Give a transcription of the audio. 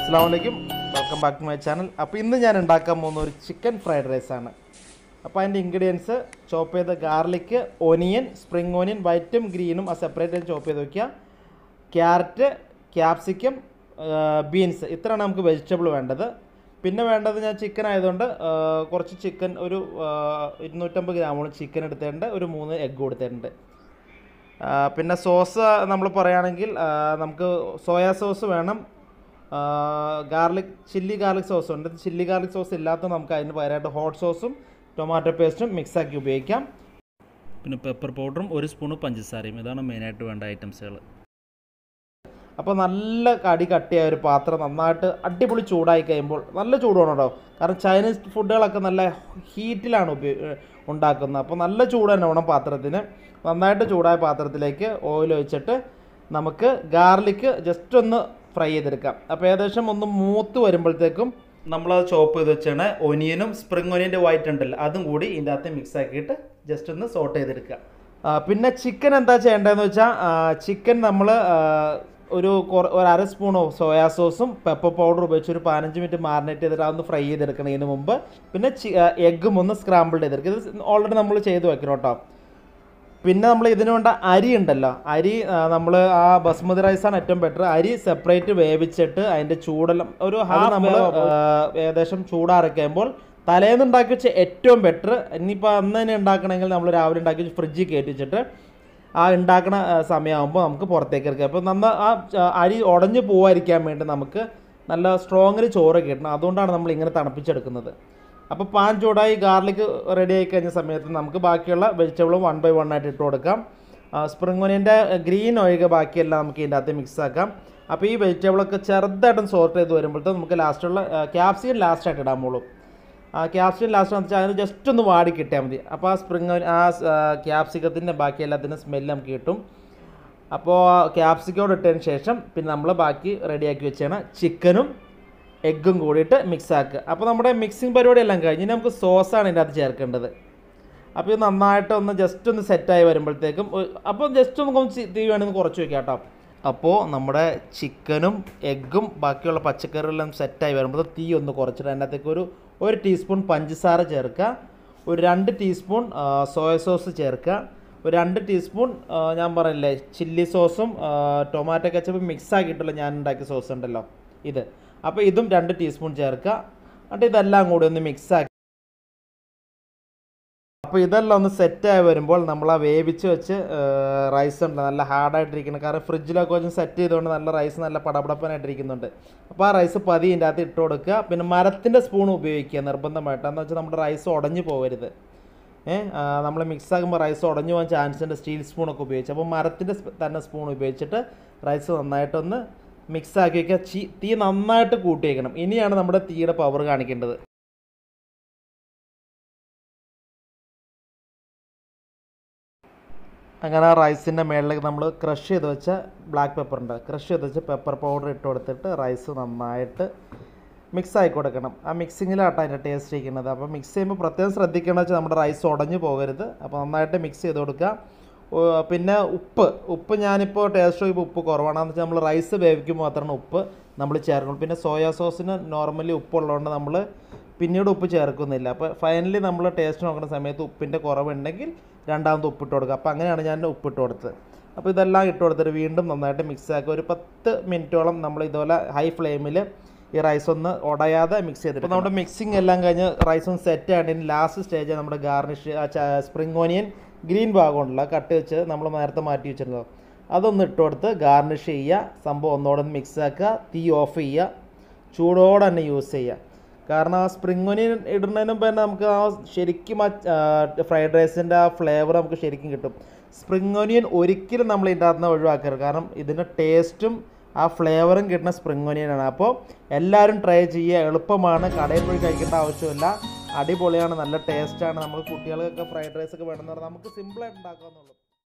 അസ്സാം വലൈക്കും welcome back to my channel അപ്പോൾ ഇന്ന് ഞാൻ ഉണ്ടാക്കാൻ പോകുന്ന ഒരു ചിക്കൻ ഫ്രൈഡ് റൈസ് ആണ് അപ്പോൾ അതിൻ്റെ ഇൻഗ്രീഡിയൻസ് ചോപ്പ് ചെയ്ത ഗാർലിക് ഒനിയൻ സ്പ്രിംഗ് ഓനിയൻ വൈറ്റും ഗ്രീനും ആ സെപ്പറേറ്റ് ചോപ്പ് ചെയ്ത് വയ്ക്കുക ക്യാരറ്റ് ക്യാപ്സിക്കം ബീൻസ് ഇത്രയാണ് നമുക്ക് വെജിറ്റബിൾ വേണ്ടത് പിന്നെ വേണ്ടത് ഞാൻ ചിക്കൻ ആയതുകൊണ്ട് ആ, കുറച്ച് ചിക്കൻ ഒരു ആ, ഇരുന്നൂറ്റമ്പത് ഗ്രാമോളം ചിക്കൻ എടുത്തിട്ടുണ്ട് ഒരു മൂന്ന് എഗ്ഗ് കൊടുത്തിട്ടുണ്ട് ആ, പിന്നെ സോസ് നമ്മൾ പറയുകയാണെങ്കിൽ ആ, നമുക്ക് സോയാ സോസ് വേണം ഗാർലിക് ചില്ലി ഗാർലിക് സോസ് ഉണ്ട് ചില്ലി ഗാർലിക് സോസ് ഇല്ലാത്ത നമുക്ക് അതിന് പകരമായിട്ട് ഹോട്ട് സോസും ടൊമാറ്റോ പേസ്റ്റും മിക്സാക്കി ഉപയോഗിക്കാം പിന്നെ പെപ്പർ പൗഡറും ഒരു സ്പൂണ് പഞ്ചസാരയും ഇതാണ് മെയിനായിട്ട് വേണ്ട ഐറ്റംസുകൾ അപ്പോൾ നല്ല കടി കട്ടിയായ ഒരു പാത്രം നന്നായിട്ട് അടിപൊളി ചൂടായി കഴിയുമ്പോൾ നല്ല ചൂട് വേണം കേട്ടോ കാരണം ചൈനീസ് ഫുഡുകളൊക്കെ നല്ല ഹീറ്റിലാണ് ഉപയോഗ ഉണ്ടാക്കുന്നത് അപ്പോൾ നല്ല ചൂട് തന്നെ വേണം പാത്രത്തിന് നന്നായിട്ട് ചൂടായ പാത്രത്തിലേക്ക് ഓയിൽ ഒഴിച്ചിട്ട് നമുക്ക് ഗാർലിക്ക് ജസ്റ്റ് ഒന്ന് ഫ്രൈ ചെയ്തെടുക്കാം അപ്പോൾ ഏകദേശം ഒന്ന് മൂത്ത് വരുമ്പോഴത്തേക്കും നമ്മളത് ചോപ്പ് ചെയ്ത് വെച്ചാണ് ഒനിയനും സ്പ്രിംഗ് ഒനിയൻ്റെ വൈറ്റ് ഉണ്ടല്ലോ അതും കൂടി ഇതിൻ്റെ അകത്ത് മിക്സ് ആക്കിയിട്ട് ജസ്റ്റ് ഒന്ന് സോട്ട് ചെയ്തെടുക്കുക ആ, പിന്നെ ചിക്കൻ എന്താ ചെയ്യേണ്ടതെന്ന് വെച്ചാൽ ചിക്കൻ നമ്മൾ ഒരു കുറ- ഒരു അര സ്പൂൺ സോയാ സോസും പെപ്പർ പൗഡർ ഉപയോഗിച്ച് ഒരു പതിനഞ്ച് മിനിറ്റ് മാറിനേറ്റ് ചെയ്തിട്ട് അതൊന്ന് ഫ്രൈ ചെയ്തെടുക്കണം ഇതിന് മുമ്പ് പിന്നെ എഗ്ഗും ഒന്ന് സ്ക്രാമ്പിൾ ചെയ്തെടുക്കുക ഇത് ഓൾറെഡി നമ്മൾ ചെയ്ത് വെക്കണം കേട്ടോ പിന്നെ നമ്മൾ ഇതിന് വേണ്ട അരി ഉണ്ടല്ലോ അരി നമ്മൾ ആ ബസ്മതി റൈസാണ് ഏറ്റവും ബെറ്റർ അരി സെപ്പറേറ്റ് വേവിച്ചിട്ട് അതിൻ്റെ ചൂടെല്ലാം ഒരു ഹാഫ് നമ്മൾ ഏകദേശം ചൂടാറിക്കുമ്പോൾ തലേന്ന് ഉണ്ടാക്കി വെച്ച ഏറ്റവും ബെറ്റർ ഇനിയിപ്പോൾ അന്ന് തന്നെ ഉണ്ടാക്കണമെങ്കിൽ നമ്മൾ രാവിലെ ഉണ്ടാക്കി വെച്ച് ഫ്രിഡ്ജിൽ കയറ്റി വെച്ചിട്ട് ആ ഉണ്ടാക്കണ ആ, സമയമാകുമ്പോൾ നമുക്ക് പുറത്തേക്ക് എടുക്കാം അപ്പോൾ നമ്മൾ ആ ആ, അരി ഉടഞ്ഞു പോകാതിരിക്കാൻ വേണ്ടി നമുക്ക് നല്ല സ്ട്രോങ്ങിൽ ചോറ് കിട്ടണം അതുകൊണ്ടാണ് നമ്മൾ ഇങ്ങനെ തണുപ്പിച്ചെടുക്കുന്നത് അപ്പോൾ പാൻ ചൂടായി ഗാർലിക് റെഡി ആയി കഴിഞ്ഞ സമയത്ത് നമുക്ക് ബാക്കിയുള്ള വെജിറ്റബിളും വൺ ബൈ വൺ ആയിട്ട് ഇട്ട് കൊടുക്കാം സ്പ്രിംഗ് ഒനിയൻ്റെ ഗ്രീൻ ഒഴികെ ബാക്കിയെല്ലാം നമുക്ക് ഇതിൻ്റെ അകത്ത് മിക്സ് ആക്കാം അപ്പോൾ ഈ വെജിറ്റബിളൊക്കെ ചെറുതായിട്ടും സോർട്ട് ചെയ്ത് വരുമ്പോഴത്തേക്കും നമുക്ക് ലാസ്റ്റുള്ള ക്യാപ്സിക്കൻ ലാസ്റ്റായിട്ട് ഇടാൻ പോകുള്ളൂ ആ ക്യാപ്സിക്കൻ ലാസ്റ്റ് എന്ന് വെച്ചാൽ അതിന് ജസ്റ്റ് ഒന്ന് വാടി കിട്ടിയാൽ മതി അപ്പോൾ ആ സ്പ്രിംഗ് ആ ക്യാപ്സിക്കത്തിൻ്റെ ബാക്കി എല്ലാത്തിൻ്റെ സ്മെല്ല് നമുക്ക് കിട്ടും അപ്പോൾ ക്യാപ്സിക്കോട് ഇട്ടതിന് ശേഷം പിന്നെ നമ്മൾ ബാക്കി റെഡിയാക്കി വെച്ചാണ് ചിക്കനും എഗ്ഗും കൂടിയിട്ട് മിക്സ് ആക്കുക അപ്പോൾ നമ്മുടെ മിക്സിങ് പരിപാടി എല്ലാം കഴിഞ്ഞ് ഇനി നമുക്ക് സോസാണ് ഇതിൻ്റെ അകത്ത് ചേർക്കേണ്ടത് അപ്പോൾ ഇത് നന്നായിട്ട് ഒന്ന് ജസ്റ്റ് ഒന്ന് സെറ്റായി വരുമ്പോഴത്തേക്കും ഒ- അപ്പോൾ ജസ്റ്റ് നമുക്ക് ഒന്ന് ചി- തീ വേണമെങ്കിൽ കുറച്ച് വയ്ക്കാം കേട്ടോ അപ്പോൾ നമ്മുടെ ചിക്കനും എഗ്ഗും ബാക്കിയുള്ള പച്ചക്കറികളെല്ലാം സെറ്റായി വരുമ്പോൾ തീ ഒന്ന് കുറച്ചിട്ട് അതിനകത്തേക്ക് ഒരു ഒരു ടീസ്പൂൺ പഞ്ചസാര ചേർക്കുക ഒരു രണ്ട് ടീസ്പൂൺ ആ, സോയ സോസ് ചേർക്കുക ഒരു രണ്ട് ടീസ്പൂൺ ആ, ഞാൻ പറഞ്ഞില്ലേ ചില്ലി സോസും ആ, ടൊമാറ്റോ കച്ചപ്പ് മിക്സ് ആക്കിയിട്ടുള്ള ഞാൻ ഉണ്ടാക്കിയ സോസ് ഉണ്ടല്ലോ ഇത് അപ്പോൾ ഇതും രണ്ട് ടീസ്പൂൺ ചേർക്കുക എന്നിട്ട് ഇതെല്ലാം കൂടി ഒന്ന് മിക്സ് ആക്കി അപ്പോൾ ഇതെല്ലാം ഒന്ന് സെറ്റായി വരുമ്പോൾ നമ്മൾ ആ വേവിച്ച് വെച്ച് റൈസ് ഉണ്ട് നല്ല ഹാർഡായിട്ടിരിക്കുന്നത് കാരണം ഫ്രിഡ്ജിലൊക്കെ വെച്ച് സെറ്റ് ചെയ്തുകൊണ്ട് നല്ല റൈസ് നല്ല പടപടപ്പനായിട്ടിരിക്കുന്നുണ്ട് അപ്പോൾ ആ റൈസ് പതി ഇതിൻ്റെ അകത്ത് ഇട്ട് കൊടുക്കുക പിന്നെ മരത്തിൻ്റെ സ്പൂൺ ഉപയോഗിക്കുക നിർബന്ധമായിട്ട് എന്ന് വെച്ചാൽ നമ്മുടെ റൈസ് ഉടഞ്ഞു പോകരുത് ഏഹ് നമ്മൾ മിക്സ് ആക്കുമ്പോൾ റൈസ് ഉടഞ്ഞു പോകാൻ ചാൻസ് ഉണ്ട് സ്റ്റീൽ സ്പൂണൊക്കെ ഉപയോഗിച്ച് അപ്പോൾ മരത്തിൻ്റെ തന്നെ സ്പൂൺ ഉപയോഗിച്ചിട്ട് റൈസ് നന്നായിട്ടൊന്ന് മിക്സ് ആക്കി വയ്ക്കുക ചീ തീ നന്നായിട്ട് കൂട്ടി വയ്ക്കണം ഇനിയാണ് നമ്മുടെ തീയുടെ പവർ കാണിക്കേണ്ടത് അങ്ങനെ ആ റൈസിൻ്റെ മേളിലേക്ക് നമ്മൾ ക്രഷ് ചെയ്ത് വെച്ച ബ്ലാക്ക് പെപ്പർ ഉണ്ട് ക്രഷ് ചെയ്ത് വെച്ച പെപ്പർ പൗഡർ ഇട്ട് കൊടുത്തിട്ട് റൈസ് നന്നായിട്ട് മിക്സ് ആക്കി കൊടുക്കണം ആ മിക്സിങ്ങിലാട്ടോ അതിൻ്റെ ടേസ്റ്റ് ഇരിക്കുന്നത് അപ്പോൾ മിക്സ് ചെയ്യുമ്പോൾ പ്രത്യേകം ശ്രദ്ധിക്കേണ്ടത് വെച്ചാൽ നമ്മുടെ റൈസ് ഉടഞ്ഞു പോകരുത് അപ്പോൾ നന്നായിട്ട് മിക്സ് ചെയ്ത് കൊടുക്കുക ഓ, പിന്നെ ഉപ്പ് ഉപ്പ് ഞാനിപ്പോൾ ടേസ്റ്റ് ചെയ്യുമ്പോൾ ഉപ്പ് കുറവാണെന്ന് വെച്ചാൽ നമ്മൾ റൈസ് വേവിക്കുമ്പോൾ മാത്രമാണ് ഉപ്പ് നമ്മൾ ചേർക്കുള്ളൂ പിന്നെ സോയാ സോസിന് നോർമലി ഉപ്പുള്ളതുകൊണ്ട് നമ്മൾ പിന്നീട് ഉപ്പ് ചേർക്കുന്നില്ല അപ്പോൾ ഫൈനലി നമ്മൾ ടേസ്റ്റ് നോക്കുന്ന സമയത്ത് ഉപ്പിൻ്റെ കുറവുണ്ടെങ്കിൽ രണ്ടാമത് ഉപ്പിട്ട് കൊടുക്കുക അപ്പോൾ അങ്ങനെയാണ് ഞാൻ ഉപ്പിട്ട് കൊടുത്തത് അപ്പോൾ ഇതെല്ലാം ഇട്ട് കൊടുത്തിട്ട് വീണ്ടും നന്നായിട്ട് മിക്സ് ആക്കുക ഒരു പത്ത് മിനിറ്റോളം നമ്മൾ ഇതുപോലെ ഹൈ ഫ്ലെയിമിൽ ഈ റൈസ് ഒന്ന് ഉടയാതെ മിക്സ് ചെയ്തിട്ട് അപ്പോൾ നമ്മുടെ മിക്സിങ് എല്ലാം കഴിഞ്ഞ് റൈസ് ഒന്ന് സെറ്റ് ആയിട്ട് ലാസ്റ്റ് സ്റ്റേജ് നമ്മുടെ ഗാർണിഷ് സ്പ്രിംഗ് ഓനിയൻ ഗ്രീൻ ഭാഗമുണ്ടല്ലോ കട്ട് വെച്ച് നമ്മൾ നേരത്തെ മാറ്റി വെച്ചിരുന്നത് അതൊന്ന് ഇട്ട് കൊടുത്ത് ഗാർണിഷ് ചെയ്യുക സംഭവം ഒന്നുകൂടെ ഒന്ന് മിക്സ് ആക്കുക തീ ഓഫ് ചെയ്യുക ചൂടോടെ തന്നെ യൂസ് ചെയ്യുക കാരണം ആ സ്പ്രിംഗ് ഒനിയൻ ഇടുന്നതിന് മുമ്പ് തന്നെ നമുക്ക് ആ ശരിക്കും ആ ഫ്രൈഡ് റൈസിൻ്റെ ആ ഫ്ലേവർ നമുക്ക് ശരിക്കും കിട്ടും സ്പ്രിംഗ് ഒനിയൻ ഒരിക്കലും നമ്മൾ ഇതിൻ്റെ അകത്ത് നിന്ന് ഒഴിവാക്കരുത് കാരണം ഇതിൻ്റെ ടേസ്റ്റും ആ ഫ്ലേവറും കിട്ടുന്ന സ്പ്രിംഗ് ഒനിയനാണ് അപ്പോൾ എല്ലാവരും ട്രൈ ചെയ്യുക എളുപ്പമാണ് കടയിൽ പോയി കഴിക്കേണ്ട ആവശ്യമില്ല അടിപൊളിയാണ് നല്ല ടേസ്റ്റാണ് നമ്മൾ കുട്ടികൾക്കൊക്കെ ഫ്രൈഡ് റൈസ് ഒക്കെ വേണമെന്ന് പറഞ്ഞാൽ നമുക്ക് സിമ്പിളായിട്ട് ഉണ്ടാക്കാവുന്നുള്ളൂ